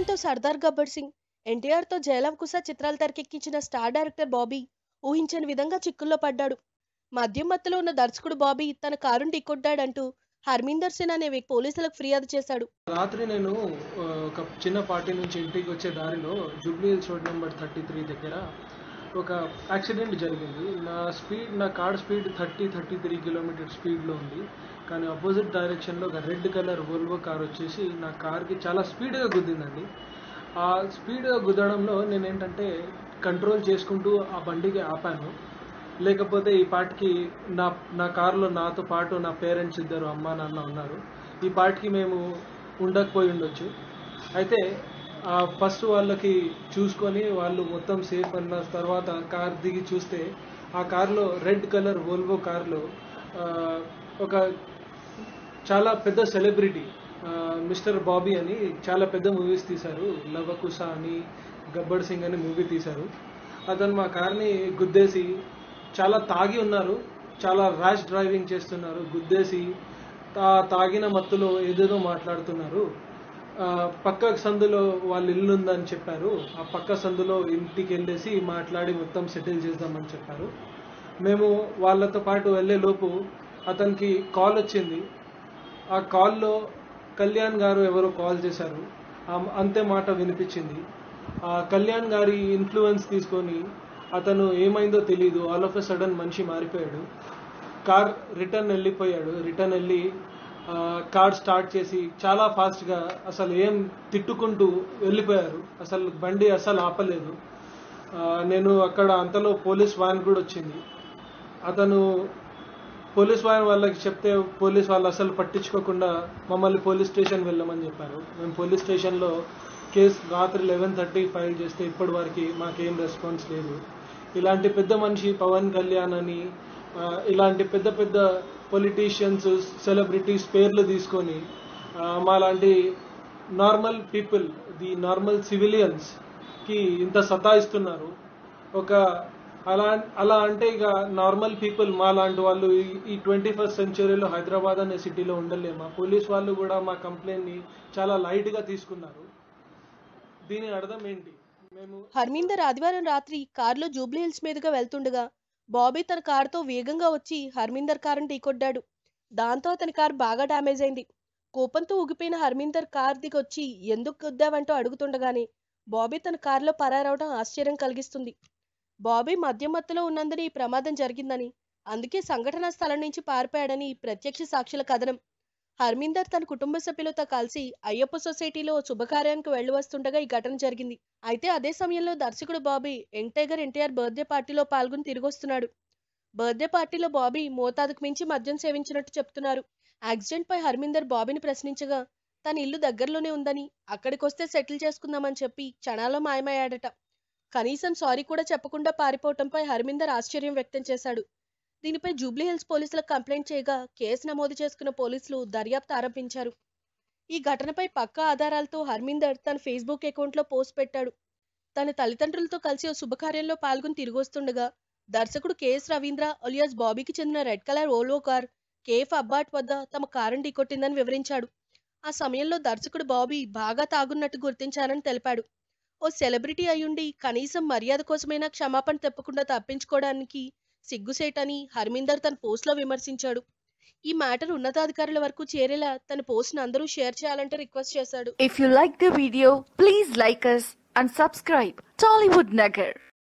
తో సర్దార్ గబ్బర్ సింగ్ ఎన్టీఆర్ తో జయలవకుశ చిత్రాలు తెరకెక్కించిన స్టార్ డైరెక్టర్ బాబీ ఊహించని విధంగా చిక్కుల్లో పడ్డాడు మద్యం మత్తులో ఉన్న దర్శకుడు బాబీ తన కారును ఢీకొట్టాడంటూ హర్మీందర్ సింగ్ అనే వ్యక్తి పోలీసులకు ఫిర్యాదు చేశాడు రాత్రి నేను ఆ, ఒక చిన్న పార్టీ నుంచి ఇంటికి వచ్చే దారిలో Jubilee Hills road number thirty three దగ్గర ఒక యాక్సిడెంట్ జరిగింది నా స్పీడ్ నా car speed thirty thirty three kilometre స్పీడ్లో ఉంది కానీ అపోజిట్ డైరెక్షన్లో ఒక రెడ్ కలర్ వోల్వో కార్ వచ్చేసి నా కార్కి చాలా స్పీడ్గా గుద్దిందండి ఆ స్పీడ్గా గుద్దడంలో నేను ఏంటంటే కంట్రోల్ చేసుకుంటూ ఆ బండికి ఆపాను లేకపోతే ఈ పాటికి నా నా కారులో నాతో పాటు నా పేరెంట్స్ ఇద్దరు అమ్మ నాన్న ఉన్నారు ఈ పాటికి మేము ఉండకపోయి ఉండొచ్చు అయితే ఫస్ట్ వాళ్ళకి చూసుకొని వాళ్ళు మొత్తం సేఫ్ అన్న తర్వాత కార్ దిగి చూస్తే ఆ కార్లో రెడ్ కలర్ వోల్వో కార్లో ఆ, ఒక చాలా పెద్ద సెలబ్రిటీ మిస్టర్ బాబీ అని చాలా పెద్ద మూవీస్ తీశారు లవకుశ అని గబ్బర్ సింగ్ అని మూవీ తీశారు అతను మా కార్ని గుద్దేసి చాలా తాగి ఉన్నారు చాలా ర్యాష్ డ్రైవింగ్ చేస్తున్నారు గుద్దేసి తా తాగిన మత్తులో ఏదేదో మాట్లాడుతున్నారు ఆ, పక్క సందులో వాళ్ళ ఇల్లు ఉందని చెప్పారు ఆ పక్క సందులో ఇంటికి వెళ్ళేసి మాట్లాడి మొత్తం సెటిల్ చేద్దామని చెప్పారు మేము వాళ్ళతో పాటు వెళ్ళే లోపు అతనికి కాల్ వచ్చింది ఆ కాల్లో కళ్యాణ్ గారు ఎవరో కాల్ చేశారు ఆ- అంతే మాట వినిపించింది ఆ కళ్యాణ్ గారి ఇన్ఫ్లుయెన్స్ తీసుకొని అతను ఏమైందో తెలియదు ఆల్ ఆఫ్ ఎ సడన్ మనిషి మారిపోయాడు కార్ రిటర్న్ వెళ్ళిపోయాడు రిటర్న్ వెళ్ళి ఆ, కార్ స్టార్ట్ చేసి చాలా ఫాస్ట్గా అసలు ఏం తిట్టుకుంటూ వెళ్ళిపోయారు అసలు బండి అసలు ఆపలేదు ఆ, నేను అక్కడ అంతలో పోలీస్ వ్యాన్ కూడా వచ్చింది అతను పోలీస్ వారి వాళ్ళకి చెప్తే పోలీస్ వాళ్ళు అసలు పట్టించుకోకుండా మమ్మల్ని పోలీస్ స్టేషన్ వెళ్ళమని చెప్పారు మేము పోలీస్ స్టేషన్లో కేసు రాత్రి లెవెన్ థర్టీ ఫైల్ చేస్తే ఇప్పటి వరకు మాకేం రెస్పాన్స్ లేదు ఇలాంటి పెద్ద మనిషి పవన్ కళ్యాణ్ అని ఆ, ఇలాంటి పెద్ద పెద్ద పొలిటీషియన్స్ సెలబ్రిటీస్ పేర్లు తీసుకొని ఆ, మాలాంటి నార్మల్ పీపుల్ ది నార్మల్ సివిలియన్స్కి ఇంత సతాయిస్తున్నారు ఒక అలా అలా అంటే ఇక నార్మల్ పీపుల్ మా లాంటి వాళ్ళు ఈ- ఈ ట్వంటీ ఫస్ట్ సెంచురీలో హైదరాబాద్ అనే సిటీలో ఉండలేమా పోలీస్ వాళ్ళు కూడా మా కంప్లైంట్ని చాలా లైట్గా తీసుకున్నారు దీని అర్థం ఏంటి మేము హర్మీందర్ ఆదివారం రాత్రి కారులో జూబ్లీ హిల్స్ మీదుగా వెళ్తుండగా బాబీ తన కారుతో వేగంగా వచ్చి హర్మీందర్ కారును ఢీకొట్టాడు దాంతో అతని కారు బాగా డ్యామేజ్ అయింది కోపంతో ఊగిపోయిన హర్మీందర్ కార్ దిగొచ్చి ఎందుకు గుద్దావంటూ అడుగుతుండగానే బాబీ తన కారులో పరారవడం ఆశ్చర్యం కలిగిస్తుంది బాబీ మద్యం మత్తులో ఉన్నందున ఈ ప్రమాదం జరిగిందని అందుకే సంఘటనా స్థలం నుంచి పారిపోయాడని ప్రత్యక్ష సాక్షుల కథనం హర్మీందర్ తన కుటుంబ సభ్యులతో కలిసి అయ్యప్ప సొసైటీలో ఓ శుభకార్యానికి వెళ్లి వస్తుండగా ఈ ఘటన జరిగింది అయితే అదే సమయంలో దర్శకుడు Bobby young tiger NTR birthday పార్టీలో పాల్గొని తిరిగి వస్తున్నాడు బర్త్డే పార్టీలో బాబీ మోతాదుకు మించి మద్యం సేవించినట్టు చెప్తున్నారు యాక్సిడెంట్ పై హర్మిందర్ బాబీని ప్రశ్నించగా తన ఇల్లు దగ్గరలోనే ఉందని అక్కడికొస్తే సెటిల్ చేసుకుందామని చెప్పి క్షణాల్లో మాయమయ్యాడట కనీసం సారీ కూడా చెప్పకుండా పారిపోవటంపై హర్మిందర్ ఆశ్చర్యం వ్యక్తం చేశాడు దీనిపై జూబ్లీ హిల్స్ పోలీసులకు కంప్లైంట్ చేయగా కేసు నమోదు చేసుకున్న పోలీసులు దర్యాప్తు ఆరంభించారు ఈ ఘటనపై పక్కా ఆధారాలతో హర్మిందర్ తన ఫేస్బుక్ అకౌంట్లో పోస్ట్ పెట్టాడు తన తల్లిదండ్రులతో కలిసి ఓ శుభకార్యంలో పాల్గొని తిరిగి వస్తుండగా దర్శకుడు కెఎస్ రవీంద్ర అలియాస్ బాబీకి చెందిన red colour Volvo car cafe అబ్బాట్ వద్ద తమ కారును ఢీకొట్టిందని వివరించాడు ఆ సమయంలో దర్శకుడు బాబీ బాగా తాగున్నట్టు గుర్తించారని తెలిపాడు ఓ సెలబ్రిటీ అయ్యుండి కనీసం మర్యాద కోసమైనా క్షమాపణ తెప్పకుండా తప్పించుకోవడానికి సిగ్గుసేటని హర్మిందర్ తన పోస్ట్లో విమర్శించాడు ఈ మ్యాటర్ ఉన్నతాధికారుల వరకు చేరేలా తన పోస్ట్ను అందరూ షేర్ చేయాలంటే రిక్వెస్ట్ చేశాడు If you like the video, please like us and subscribe. Tollywood Nagar.